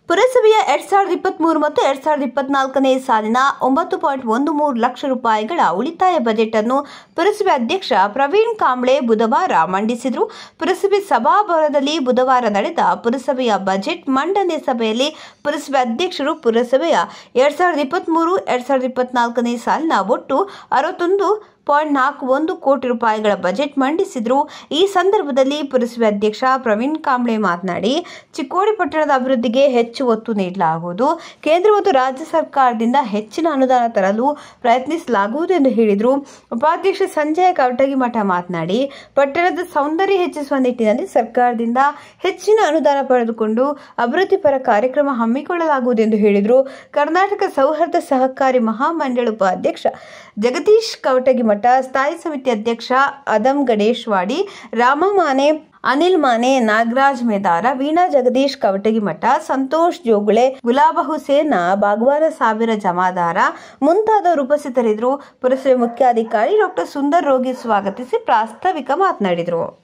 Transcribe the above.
ಪುರಸಭೆಯ ಎರಡ್ ಸಾವಿರದ ಇಪ್ಪತ್ತ್ ಮೂರು ಮತ್ತು ಎರಡ್ ಸಾವಿರದ ಇಪ್ಪತ್ನಾಲ್ಕನೇ ಸಾಲಿನ ಒಂಬತ್ತು ಪಾಯಿಂಟ್ ಒಂದು ಮೂರು ಲಕ್ಷ ರೂಪಾಯಿಗಳ ಉಳಿತಾಯ ಬಜೆಟ್ ಅನ್ನು ಪುರಸಭೆ ಅಧ್ಯಕ್ಷ ಪ್ರವೀಣ್ ಕಾಂಬ್ಳೆ ಬುಧವಾರ ಮಂಡಿಸಿದರು ಪುರಸಭೆ ಸಭಾಭವನದಲ್ಲಿ ಬುಧವಾರ ನಡೆದ ಪುರಸಭೆಯ ಬಜೆಟ್ ಮಂಡನೆ ಸಭೆಯಲ್ಲಿ ಪುರಸಭೆ ಅಧ್ಯಕ್ಷರು ಪುರಸಭೆಯ ಎರಡ್ ಸಾವಿರದ ಇಪ್ಪತ್ತ್ ಮೂರು ಎರಡ್ ಸಾವಿರದ ಇಪ್ಪತ್ನಾಲ್ಕನೇ ಸಾಲಿನ ಒಟ್ಟು ಅರವತ್ತೊಂದು ಪಾಯಿಂಟ್ ನಾಲ್ಕು ಒಂದು ಕೋಟಿ ರೂಪಾಯಿಗಳ ಬಜೆಟ್ ಮಂಡಿಸಿದ್ರು ಈ ಸಂದರ್ಭದಲ್ಲಿ ಪುರಸಭೆ ಅಧ್ಯಕ್ಷ ಪ್ರವೀಣ್ ಕಾಂಬ್ಳೆ ಮಾತನಾಡಿ ಚಿಕ್ಕೋಡಿ ಪಟ್ಟಣದ ಅಭಿವೃದ್ಧಿಗೆ ಹೆಚ್ಚು ಒತ್ತು ನೀಡಲಾಗುವುದು ಕೇಂದ್ರ ಮತ್ತು ರಾಜ್ಯ ಸರ್ಕಾರದಿಂದ ಹೆಚ್ಚಿನ ಅನುದಾನ ತರಲು ಪ್ರಯತ್ನಿಸಲಾಗುವುದು ಎಂದು ಹೇಳಿದರು ಉಪಾಧ್ಯಕ್ಷ ಸಂಜಯ ಕವಟಗಿಮಠ ಮಾತನಾಡಿ ಪಟ್ಟಣದ ಸೌಂದರ್ಯ ಹೆಚ್ಚಿಸುವ ನಿಟ್ಟಿನಲ್ಲಿ ಸರ್ಕಾರದಿಂದ ಹೆಚ್ಚಿನ ಅನುದಾನ ಪಡೆದುಕೊಂಡು ಅಭಿವೃದ್ಧಿ ಪರ ಕಾರ್ಯಕ್ರಮ ಹಮ್ಮಿಕೊಳ್ಳಲಾಗುವುದು ಎಂದು ಹೇಳಿದರು ಕರ್ನಾಟಕ ಸೌಹಾರ್ದ ಸಹಕಾರಿ ಮಹಾಮಂಡಳ ಉಪಾಧ್ಯಕ್ಷ ಜಗದೀಶ್ ಕವಟಗಿಮಠ ಸ್ಥಾಯಿ ಸಮಿತಿ ಅಧ್ಯಕ್ಷ ಅದಂ ಗಣೇಶ್ವಾಡಿ ರಾಮ ಮಾನೆ ಅನಿಲ್ ಮಾನೆ ನಾಗರಾಜ್ ಮೇದಾರ ವೀಣಾ ಜಗದೀಶ್ ಕವಟಗಿಮಠ ಸಂತೋಷ್ ಜೋಗುಳೆ ಗುಲಾಬ ಹುಸೇನ್ ಬಾಗವಾನ ಸಾವಿರ ಜಮಾದಾರ ಮುಂತಾದವರು ಉಪಸ್ಥಿತರಿದ್ದರು ಪುರಸಭೆ ಮುಖ್ಯಾಧಿಕಾರಿ ಡಾಕ್ಟರ್ ಸುಂದರ್ ರೋಗಿ ಸ್ವಾಗತಿಸಿ ಪ್ರಾಸ್ತಾವಿಕ ಮಾತನಾಡಿದರು